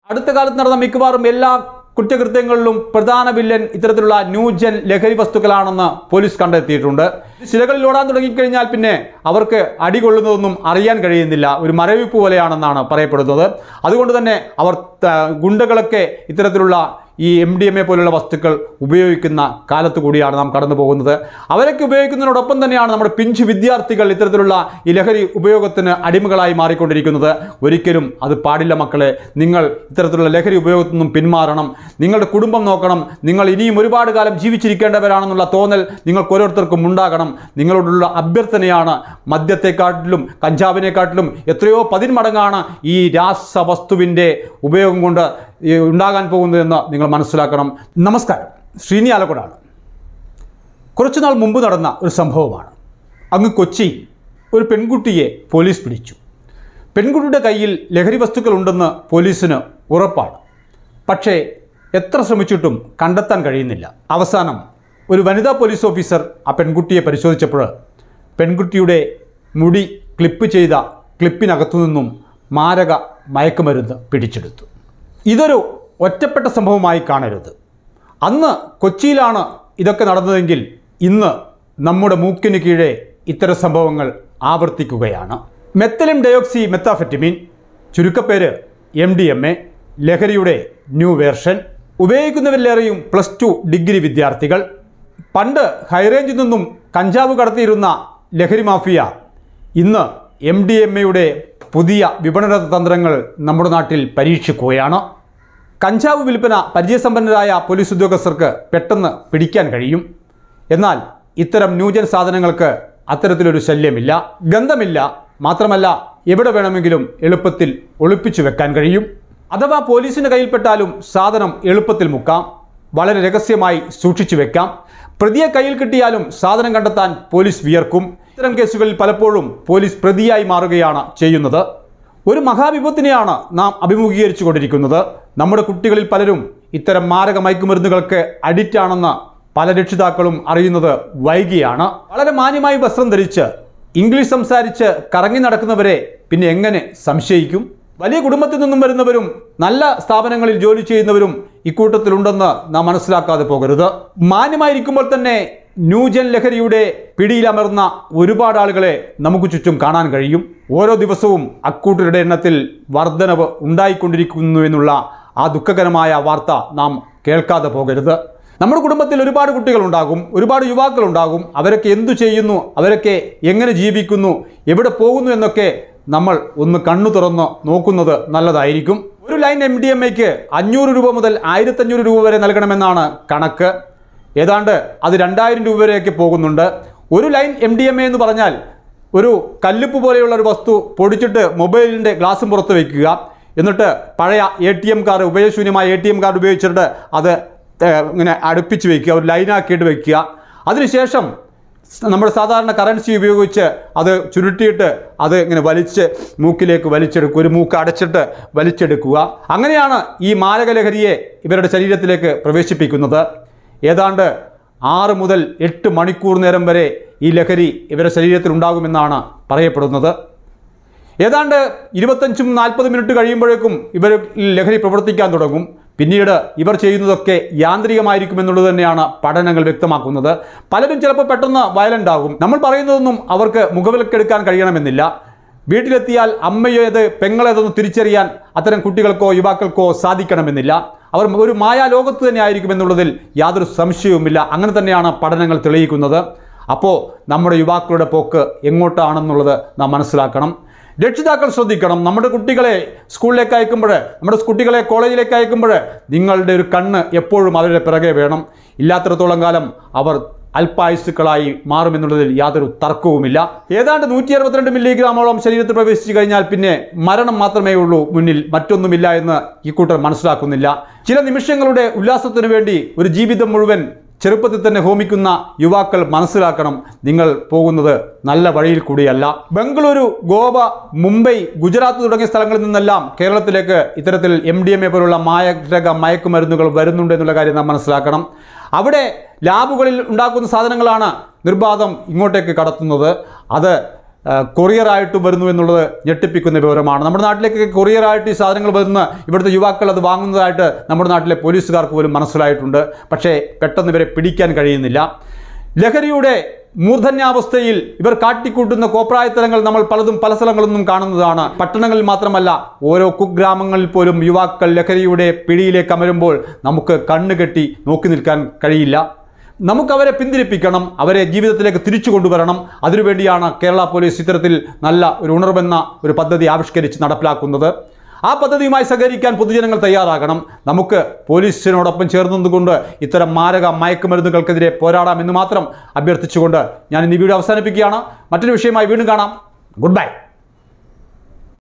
അടുത്ത കാലത്ത് നടന്ന മിക്കവാറും എല്ലാ കുറ്റകൃത്യങ്ങളിലും പ്രധാന വില്ലൻ ഇത്തരത്തിലുള്ള ന്യൂജൻ ലഹരി വസ്തുക്കളാണെന്ന് പോലീസ് കണ്ടെത്തിയിട്ടുണ്ട് ശിലകളിൽ ഓടാൻ തുടങ്ങിക്കഴിഞ്ഞാൽ പിന്നെ അവർക്ക് അടികൊള്ളുന്നതൊന്നും അറിയാൻ കഴിയുന്നില്ല ഒരു മരവിപ്പ് പോലെയാണെന്നാണ് പറയപ്പെടുന്നത് അതുകൊണ്ട് തന്നെ അവർ ത- ഗുണ്ടകളൊക്കെ ഇത്തരത്തിലുള്ള ഈ എം ഡി എം എ പോലുള്ള വസ്തുക്കൾ ഉപയോഗിക്കുന്ന കാലത്ത് കൂടിയാണ് നാം കടന്നു പോകുന്നത് അവരൊക്കെ ഉപയോഗിക്കുന്നതിനോടൊപ്പം തന്നെയാണ് നമ്മുടെ പിഞ്ചു വിദ്യാർത്ഥികൾ ഇത്തരത്തിലുള്ള ഈ ലഹരി ഉപയോഗത്തിന് അടിമകളായി മാറിക്കൊണ്ടിരിക്കുന്നത് ഒരിക്കലും അത് പാടില്ല മക്കളെ നിങ്ങൾ ഇത്തരത്തിലുള്ള ലഹരി ഉപയോഗത്തിൽ നിന്നും പിന്മാറണം നിങ്ങളുടെ കുടുംബം നോക്കണം നിങ്ങൾ ഇനിയും ഒരുപാട് കാലം ജീവിച്ചിരിക്കേണ്ടവരാണെന്നുള്ള തോന്നൽ നിങ്ങൾക്ക് ഓരോരുത്തർക്കും ഉണ്ടാകണം നിങ്ങളോടുള്ള അഭ്യർത്ഥനയാണ് മദ്യത്തെക്കാട്ടിലും കഞ്ചാവിനെക്കാട്ടിലും എത്രയോ പതിന്മടങ്ങാണ് ഈ രാസവസ്തുവിൻ്റെ ഉപയോഗം കൊണ്ട് ഈ ഉണ്ടാകാൻ പോകുന്നതെന്ന് നിങ്ങൾ മനസ്സിലാക്കണം നമസ്കാരം ശ്രീനി ആലക്കോടാണ് കുറച്ചു നാൾ മുമ്പ് നടന്ന ഒരു സംഭവമാണ് അങ്ങ് കൊച്ചിയിൽ ഒരു പെൺകുട്ടിയെ പോലീസ് പിടിച്ചു പെൺകുട്ടിയുടെ കയ്യിൽ ലഹരി വസ്തുക്കളുണ്ടെന്ന് പോലീസിന് ഉറപ്പാണ് പക്ഷേ എത്ര ശ്രമിച്ചിട്ടും കണ്ടെത്താൻ കഴിയുന്നില്ല അവസാനം ഒരു വനിതാ പോലീസ് ഓഫീസർ ആ പെൺകുട്ടിയെ പരിശോധിച്ചപ്പോൾ പെൺകുട്ടിയുടെ മുടി ക്ലിപ്പ് ചെയ്ത ക്ലിപ്പിനകത്തു നിന്നും മാരക മയക്കുമരുന്ന് പിടിച്ചെടുത്തു ഇതൊരു ഒറ്റപ്പെട്ട സംഭവമായി കാണരുത് അന്ന് കൊച്ചിയിലാണ് ഇതൊക്കെ നടന്നതെങ്കിൽ ഇന്ന് നമ്മുടെ മൂക്കിന് കീഴെ ഇത്തരം സംഭവങ്ങൾ ആവർത്തിക്കുകയാണ് മെത്തലിം ഡയോക്സി മെത്താഫെറ്റമിൻ ചുരുക്കപ്പേര് എം ഡി എം എ ലഹരിയുടെ ന്യൂ വേർഷൻ ഉപയോഗിക്കുന്നവരിലേറെയും പ്ലസ് ടു ഡിഗ്രി വിദ്യാർത്ഥികൾ പണ്ട് ഹൈറേഞ്ചിൽ നിന്നും കഞ്ചാവ് കടത്തിയിരുന്ന ലഹരി മാഫിയ ഇന്ന് എം ഡി എം എയുടെ പുതിയ വിപണന തന്ത്രങ്ങൾ നമ്മുടെ നാട്ടിൽ പരീക്ഷിക്കുകയാണ് കഞ്ചാവ് വിൽപ്പന പരിചയസമ്പന്നരായ പോലീസ് ഉദ്യോഗസ്ഥർക്ക് പെട്ടെന്ന് പിടിക്കാൻ കഴിയും എന്നാൽ ഇത്തരം ന്യൂജൻ സാധനങ്ങൾക്ക് അത്തരത്തിലൊരു ശല്യമില്ല ഗന്ധമില്ല മാത്രമല്ല എവിടെ വേണമെങ്കിലും എളുപ്പത്തിൽ ഒളിപ്പിച്ചു വെക്കാൻ കഴിയും അഥവാ പോലീസിൻ്റെ കയ്യിൽപ്പെട്ടാലും സാധനം എളുപ്പത്തിൽ മുക്കാം വളരെ രഹസ്യമായി സൂക്ഷിച്ചു വെക്കാം പ്രതിയെ കയ്യിൽ കിട്ടിയാലും സാധനം കണ്ടെത്താൻ പോലീസ് വിയർക്കും ഇത്തരം കേസുകളിൽ പലപ്പോഴും പോലീസ് പ്രതിയായി മാറുകയാണ് ചെയ്യുന്നത് ഒരു മഹാവിപത്തിനെയാണ് നാം അഭിമുഖീകരിച്ചു കൊണ്ടിരിക്കുന്നത് നമ്മുടെ കുട്ടികളിൽ പലരും ഇത്തരം മാരക മയക്കുമരുന്നുകൾക്ക് അഡിക്റ്റ് ആണെന്ന് പല രക്ഷിതാക്കളും അറിയുന്നത് വൈകിയാണ് വളരെ മാന്യമായി വസ്ത്രം ധരിച്ച് ഇംഗ്ലീഷ് സംസാരിച്ച് കറങ്ങി നടക്കുന്നവരെ പിന്നെ എങ്ങനെ സംശയിക്കും വലിയ കുടുംബത്തിൽ നിന്നും വരുന്നവരും നല്ല സ്ഥാപനങ്ങളിൽ ജോലി ചെയ്യുന്നവരും ഇക്കൂട്ടത്തിലുണ്ടെന്ന് നാം മനസ്സിലാക്കാതെ പോകരുത് മാന്യമായിരിക്കുമ്പോൾ തന്നെ ന്യൂജൻ ലഹരിയുടെ പിടിയിലമർന്ന ഒരുപാട് ആളുകളെ നമുക്ക് ചുറ്റും കാണാൻ കഴിയും ഓരോ ദിവസവും അക്കൂട്ടരുടെ എണ്ണത്തിൽ വർധനവ് ഉണ്ടായിക്കൊണ്ടിരിക്കുന്നു എന്നുള്ള ആ ദുഃഖകരമായ വാർത്ത നാം കേൾക്കാതെ പോകരുത് നമ്മുടെ കുടുംബത്തിൽ ഒരുപാട് കുട്ടികളുണ്ടാകും ഒരുപാട് യുവാക്കളുണ്ടാകും അവരൊക്കെ എന്തു ചെയ്യുന്നു അവരൊക്കെ എങ്ങനെ ജീവിക്കുന്നു എവിടെ പോകുന്നു എന്നൊക്കെ നമ്മൾ ഒന്ന് കണ്ണു തുറന്ന് നോക്കുന്നത് നല്ലതായിരിക്കും ഒരു ലൈൻ എം ഡി എം എക്ക് അഞ്ഞൂറ് രൂപ മുതൽ ആയിരത്തഞ്ഞൂറ് രൂപ വരെ നൽകണമെന്നാണ് കണക്ക് ഏതാണ്ട് അത് രണ്ടായിരം രൂപ വരെയൊക്കെ പോകുന്നുണ്ട് ഒരു line M D M A എന്ന് പറഞ്ഞാൽ ഒരു കല്ലുപ്പ് പോലെയുള്ള ഒരു വസ്തു പൊടിച്ചിട്ട് മൊബൈലിൻ്റെ ഗ്ലാസും പുറത്ത് വയ്ക്കുക എന്നിട്ട് പഴയ എ ടി എം കാർഡ് ഉപയോഗശൂന്യമായ എ ടി എം കാർഡ് ഉപയോഗിച്ചിട്ട് അത് ഏഹ്, ഇങ്ങനെ അടുപ്പിച്ച് വയ്ക്കുക ഒരു ലൈനാക്കിയിട്ട് വയ്ക്കുക അതിനുശേഷം സ് നമ്മുടെ സാധാരണ കറൻസി ഉപയോഗിച്ച് അത് ചുരുട്ടിയിട്ട് അത് ഇങ്ങനെ വലിച്ച് മൂക്കിലേക്ക് വലിച്ചെടുക്കുക ഒരു മൂക്ക് അടച്ചിട്ട് വലിച്ചെടുക്കുക അങ്ങനെയാണ് ഈ മാരകലഹരിയെ ഇവരുടെ ശരീരത്തിലേക്ക് പ്രവേശിപ്പിക്കുന്നത് ഏതാണ്ട് ആറ് മുതൽ എട്ട് മണിക്കൂർ നേരം വരെ ഈ ലഹരി ഇവരുടെ ശരീരത്തിൽ ഉണ്ടാകുമെന്നാണ് പറയപ്പെടുന്നത് ഏതാണ്ട് ഇരുപത്തഞ്ചും നാൽപ്പത് മിനിറ്റ് കഴിയുമ്പോഴേക്കും ഇവർ ലഹരി പ്രവർത്തിക്കാൻ തുടങ്ങും പിന്നീട് ഇവർ ചെയ്യുന്നതൊക്കെ യാന്ത്രികമായിരിക്കും എന്നുള്ളത് തന്നെയാണ് പഠനങ്ങൾ വ്യക്തമാക്കുന്നത് പലരും ചിലപ്പോൾ പെട്ടെന്ന് വയലൻ്റ് ആകും നമ്മൾ പറയുന്നതൊന്നും അവർക്ക് മുഖവിലക്കെടുക്കാൻ കഴിയണമെന്നില്ല വീട്ടിലെത്തിയാൽ അമ്മയേത് പെങ്ങളേതൊന്ന് തിരിച്ചറിയാൻ അത്തരം കുട്ടികൾക്കോ യുവാക്കൾക്കോ സാധിക്കണമെന്നില്ല അവർ ഒരു മായാ ലോകത്ത് തന്നെ ആയിരിക്കും എന്നുള്ളതിൽ യാതൊരു സംശയവുമില്ല അങ്ങനെ തന്നെയാണ് പഠനങ്ങൾ തെളിയിക്കുന്നത് അപ്പോൾ നമ്മുടെ യുവാക്കളുടെ പോക്ക് എങ്ങോട്ടാണെന്നുള്ളത് നാം മനസ്സിലാക്കണം രക്ഷിതാക്കൾ ശ്രദ്ധിക്കണം നമ്മുടെ കുട്ടികളെ സ്കൂളിലേക്ക് അയക്കുമ്പോൾ നമ്മുടെ കുട്ടികളെ കോളേജിലേക്ക് അയക്കുമ്പോൾ നിങ്ങളുടെ ഒരു കണ്ണ് എപ്പോഴും അവരുടെ പിറകെ വേണം ഇല്ലാത്തിടത്തോളം കാലം അവർ അല്പായുസുക്കളായി മാറുമെന്നുള്ളതിൽ യാതൊരു തർക്കവുമില്ല ഏതാണ്ട് നൂറ്റി അറുപത്തിരണ്ട് മില്ലിഗ്രാമോളം ശരീരത്തിൽ പ്രവേശിച്ചു കഴിഞ്ഞാൽ പിന്നെ മരണം മാത്രമേ ഉള്ളൂ മുന്നിൽ മറ്റൊന്നുമില്ല എന്ന് ഈ കൂട്ടർ മനസ്സിലാക്കുന്നില്ല ചില നിമിഷങ്ങളുടെ ഉല്ലാസത്തിനു വേണ്ടി ഒരു ജീവിതം മുഴുവൻ ചെറുപ്പത്തിൽ തന്നെ ഹോമിക്കുന്ന യുവാക്കൾ മനസ്സിലാക്കണം നിങ്ങൾ പോകുന്നത് നല്ല വഴിയിൽ കൂടിയല്ല ബംഗളൂരു ഗോവ മുംബൈ ഗുജറാത്ത് തുടങ്ങിയ സ്ഥലങ്ങളിൽ നിന്നെല്ലാം കേരളത്തിലേക്ക് ഇത്തരത്തിൽ എം ഡി എം എ പോലുള്ള മായക മയക്കുമരുന്നുകൾ വരുന്നുണ്ട് എന്നുള്ള കാര്യം നാം മനസ്സിലാക്കണം അവിടെ ലാബുകളിൽ ഉണ്ടാക്കുന്ന സാധനങ്ങളാണ് നിർബാധം ഇങ്ങോട്ടേക്ക് കടത്തുന്നത് അത് ആ, കൊറിയറായിട്ട് വരുന്നു എന്നുള്ളത് ഞെട്ടിപ്പിക്കുന്ന വിവരമാണ് നമ്മുടെ നാട്ടിലേക്ക് കൊറിയറായിട്ട് ഈ സാധനങ്ങൾ വരുന്ന ഇവിടുത്തെ യുവാക്കൾ അത് വാങ്ങുന്നതായിട്ട് നമ്മുടെ നാട്ടിലെ പോലീസുകാർക്ക് പോലും മനസ്സിലായിട്ടുണ്ട് പക്ഷേ പെട്ടെന്ന് ഇവരെ പിടിക്കാൻ കഴിയുന്നില്ല ലഹരിയുടെ മൂർധന്യാവസ്ഥയിൽ ഇവർ കാട്ടിക്കൂട്ടുന്ന കോപ്രായത്തരങ്ങൾ നമ്മൾ പലതും പല സ്ഥലങ്ങളിൽ നിന്നും കാണുന്നതാണ് പട്ടണങ്ങളിൽ മാത്രമല്ല ഓരോ കുഗ്രാമങ്ങളിൽ പോലും യുവാക്കൾ ലഹരിയുടെ പിടിയിലേക്ക് അമരുമ്പോൾ നമുക്ക് കണ്ണുകെട്ടി നോക്കി നിൽക്കാൻ കഴിയില്ല നമുക്ക് അവരെ പിന്തിരിപ്പിക്കണം അവരെ ജീവിതത്തിലേക്ക് തിരിച്ചു കൊണ്ടുവരണം അതിനുവേണ്ടിയാണ് കേരള പോലീസ് ഇത്തരത്തിൽ നല്ല ഒരു ഉണർവെന്ന ഒരു പദ്ധതി ആവിഷ്കരിച്ച് നടപ്പിലാക്കുന്നത് ആ പദ്ധതിയുമായി സഹകരിക്കാൻ പൊതുജനങ്ങൾ തയ്യാറാകണം നമുക്ക് പോലീസിനോടൊപ്പം ചേർന്നുകൊണ്ട് ഇത്തരം മാരക മയക്കുമരുന്നുകൾക്കെതിരെ പോരാടാം എന്ന് മാത്രം അഭ്യർത്ഥിച്ചുകൊണ്ട് ഞാൻ ഇന്ന് ഈ വീഡിയോ അവസാനിപ്പിക്കുകയാണ് മറ്റൊരു വിഷയമായി വീണ്ടും കാണാം ഗുഡ് ബൈ